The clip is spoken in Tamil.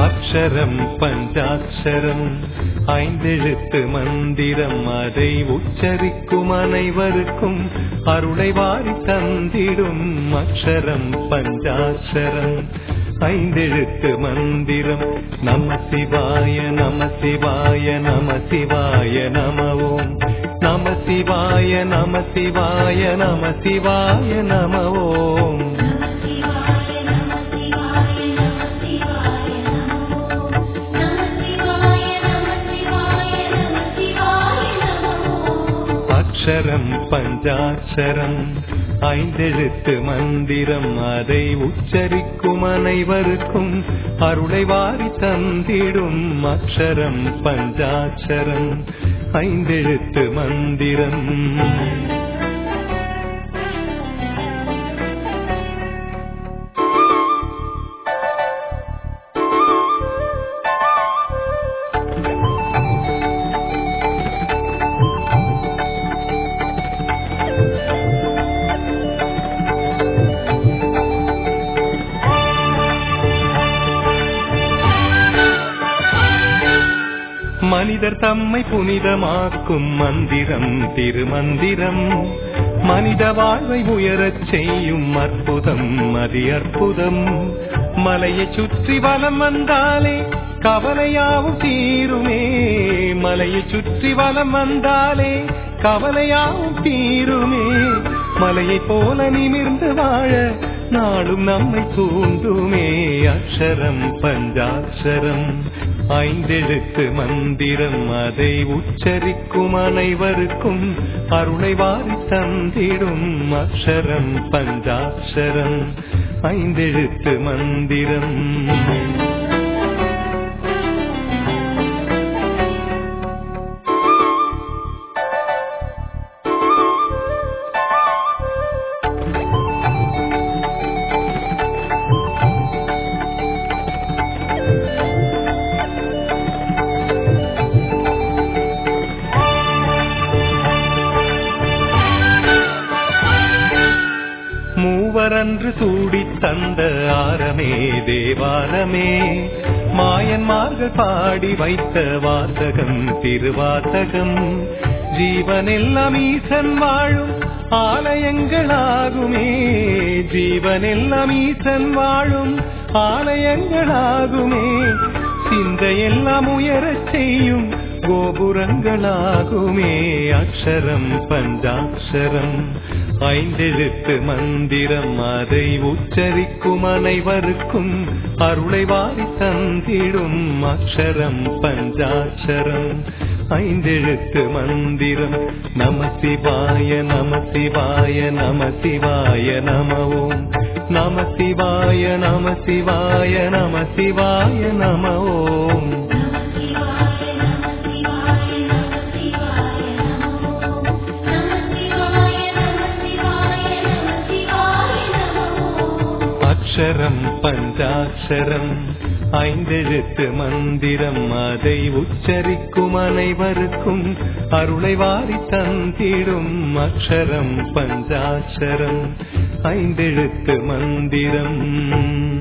அக்ஷரம் பஞ்சாட்சரம் ஐந்தெழுத்து மந்திரம் அதை உச்சரிக்கும் அனைவருக்கும் அருளை வாரி தந்திடும் அக்ஷரம் பஞ்சாட்சரம் ஐந்தெழுத்து மந்திரம் நம சிவாய நம சிவாய நம சிவாய நம ஓம் நம சிவாய நம சிவாய நம சிவாய நம ஓம் நம சிவாய நம சிவாய நம சிவாய நமோ நம சிவாய நம சிவாய நம சிவாய நமோ அக்ஷரம் பஞ்சாட்சரம் ஐந்தெழுத்து மந்திரம் அதை உச்சரிக்கும் அனைவருக்கும் அருளை வாரி தந்திடும் அக்ஷரம் பஞ்சாட்சரம் ஐந்தெழுத்து மந்திரம் மனிதர் தம்மை புனிதமாக்கும் மந்திரம் திருமந்திரம் மனித வாழ்வை உயரச் செய்யும் அற்புதம் அதி அற்புதம் மலையை சுற்றி வலம் வந்தாலே கவலையாவும் தீருமே மலையை சுற்றி வலம் வந்தாலே கவலையாவும் தீருமே மலையை போல நிமிர்ந்து வாழ நாளும் நம்மை தூண்டுமே அக்ஷரம் பஞ்சாட்சரம் ஐந்தெழுத்து மந்திரம் அதை உச்சரிக்கும் அனைவருக்கும் அருளை வாரி தந்திடும் அக்ஷரம் பஞ்சாட்சரம் ஐந்தெழுத்து மந்திரம் மூவரன்று சூடித் தந்த ஆரமே தேவாரமே மாயன்மார்கள் பாடி வைத்த வாசகம் திருவாசகம் ஜீவனெல்லாம் ஈசன் வாழும் ஆலயங்களாகுமே ஜீவனெல்லாம் ஈசன் வாழும் ஆலயங்களாகுமே சிந்தையெல்லாம் உயரச் செய்யும் கோபுரங்களாகுமே அக்ஷரம் பஞ்சாட்சரம் ஐந்தெழுத்து மந்திரம் அதை உச்சரிக்கும் அனைவருக்கும் அருளை வாரி தந்திடும் அக்ஷரம் பஞ்சாட்சரம் ஐந்தெழுத்து மந்திரம் நம சிவாய நம சிவாய நம சிவாய நம ஓம் நம சிவாய நம சிவாய நம சிவாய நம ஓம் நம சிவாய நம சிவாய நம சிவாய நமோ நம சிவாய நம சிவாய நம சிவாய நமோ அக்ஷரம் பஞ்சாட்சரம் ஐந்தெழுத்து மந்திரம் அதை உச்சரிக்கும் அனைவருக்கும் அருளை வாரி தந்திடும் அக்ஷரம் பஞ்சாட்சரம் ஐந்தெழுத்து மந்திரம்